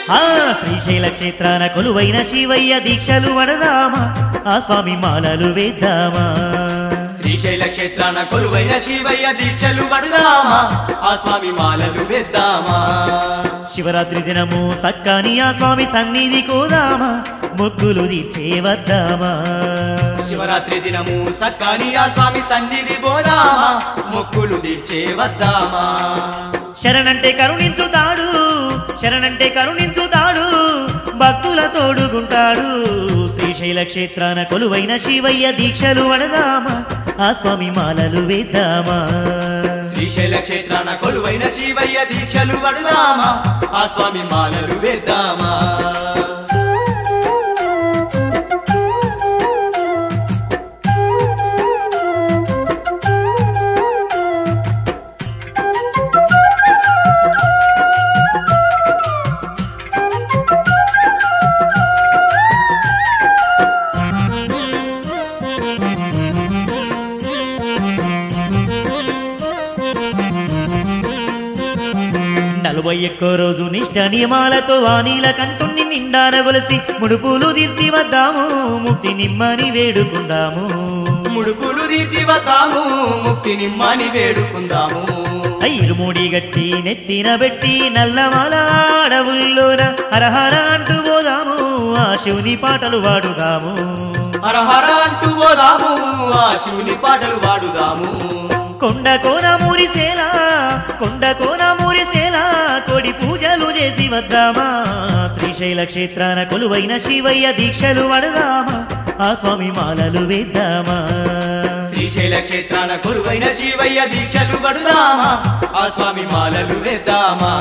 ఆ శ్రీశైల క్షేత్రాన కొలువైన శివయ్య దీక్షలు వడదామా ఆ స్వామి మాలలు వేద్దామా శ్రీశైల క్షేత్రాన కొలువైన శివయ్య దీక్షలు పడదామా ఆ స్వామి మాలలు వేద్దామా శివరాత్రి దినము సక్కాని ఆ స్వామి సన్నిధి కోదామా మొక్కులు తీర్చే వద్దామా శివరాత్రి దినము సక్కాని ఆ స్వామి సన్నిధి పోదామా మొక్కులు తీర్చే వద్దామా శరణంటే కరుణించుతాడు శరణంటే కరుణించుతాడు భక్తుల తోడుగుంటాడు శ్రీశైల క్షేత్రాన కొలువైన శివయ్య దీక్షలు వడదామా ఆ స్వామి మాలలు వేద్దామా శ్రీశైల క్షేత్రాన కొలువైన శివయ్య దీక్షలు పడదామా ఆ స్వామి మాలలు వేద్దామా నలభై ఒక్కో రోజు నిష్ట నియమాలతో వానీల కంటుని నిండాన గొలిసి ముడుపులు తీర్చి వద్దాము ముక్తి నిమ్మని వేడుకుందాము ముడుపులు తీర్చి వద్దాము ముక్తి నిమ్మని వేడుకుందాము ఇరుముడి గట్టి నెత్తిన పెట్టి నల్లమాల అడవుల్లోన హరహర అంటూ పోదాము ఆ శివుని పాటలు వాడుదాము హరహర అంటూ పోదాము ఆ శివుని పాటలు పాడుదాము కొండ కోన మురిసేలా కొండ కోన మురిసేలా కొడి పూజలు చేసి వద్దామా శ్రీశైల క్షేత్రాన కొలువైన శివయ్య దీక్షలు వడదామా ఆ స్వామి మాలలు వేద్దామా శ్రీశైల క్షేత్రాన కొలువైన శివయ్య దీక్షలు పడుదామా ఆ స్వామి మాలలు వేద్దామా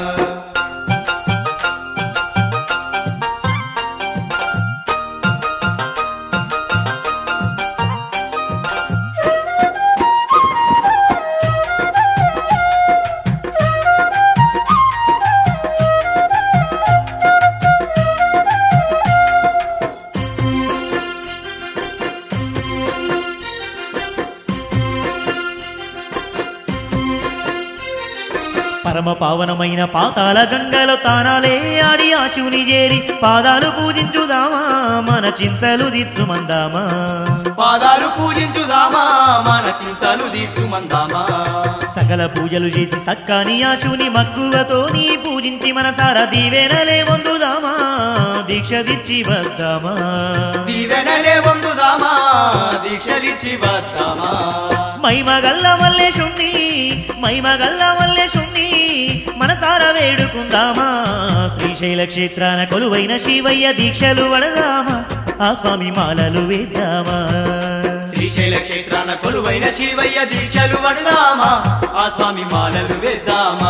పరమ పావనమైన పాతాల గంగలో తానాలే ఆడి ఆ శివుని చేరి పాదాలు పూజించుదామా మన చింతలు దిచ్చుమందామా పాదాలు పూజించుదామా మన చింతలు తీర్చుమందామా సకల పూజలు చేసి సక్కాని ఆ శివుని మక్కువతో నీ పూజించి మనసారా దీవెనలే వందుదామా దీక్ష దిచ్చి వద్దామా దీవెనలే వందుదామా దీక్షలిచ్చి వద్దామా మైమగల్ల మల్లేశుణ్ణి మైమగల్ల మల్లేశుణ్ణి మనసార వేడుకుందామా శ్రీశైల క్షేత్రాన కొలువైన శివయ్య దీక్షలు వడదామా ఆ స్వామి మాలలు వేద్దామా శ్రీశైల క్షేత్రాన కొలువైన శివయ్య దీక్షలు పడదామా ఆ స్వామి మాలలు వేద్దామా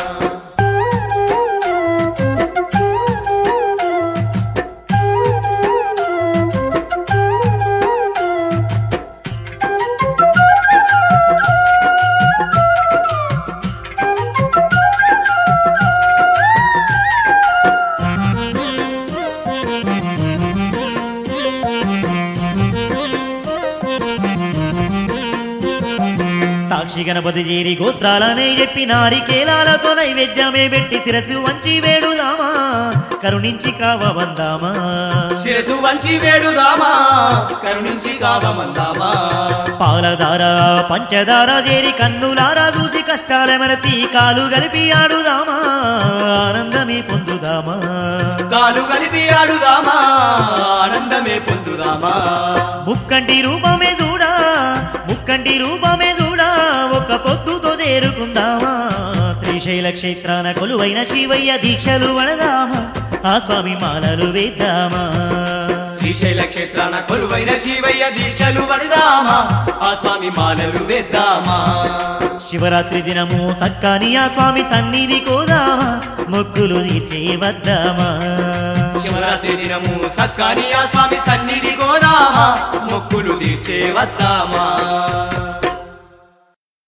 సాక్షి గణపతి చేరి గోత్రాలనే చెప్పి నారికేలాలతో నైవేద్యమే పెట్టి శిరసు వంచి వేడుదామా కరుణించి కావబందామా శిరసు వంచి వేడుదామా కరుణించి కావమందామా పాలధార పంచదార చేరి కన్నులారా చూసి కష్టాల మరచి కాలు కలిపి ఆడుదామా ఆనందమే పొందుదామా కాలు కలిపి ఆడుదామా ఆనందమే పొందుదామా ముక్కంటి రూపమే చూడా ముక్కంటి రూపమే చూడా ఒక పొద్దుతో చేరుకుందామా శ్రీశైల క్షేత్రాన కొలువైన శివయ్య దీక్షలు వడదామా ఆ స్వామి మాలలు వేద్దామా శ్రీశైల క్షేత్రాన కొలువైన శివయ్య దీక్షలు పడదామా ఆ స్వామి మాలలు వేద్దామా శివరాత్రి దినము సక్కాని ఆ స్వామి సన్నిధి కోదామా మొక్కులు తీర్చే వద్దామా శివరాత్రి దినము సక్కాని ఆ స్వామి సన్నిధి గోదామా మొక్కులు తీర్చే వద్దామా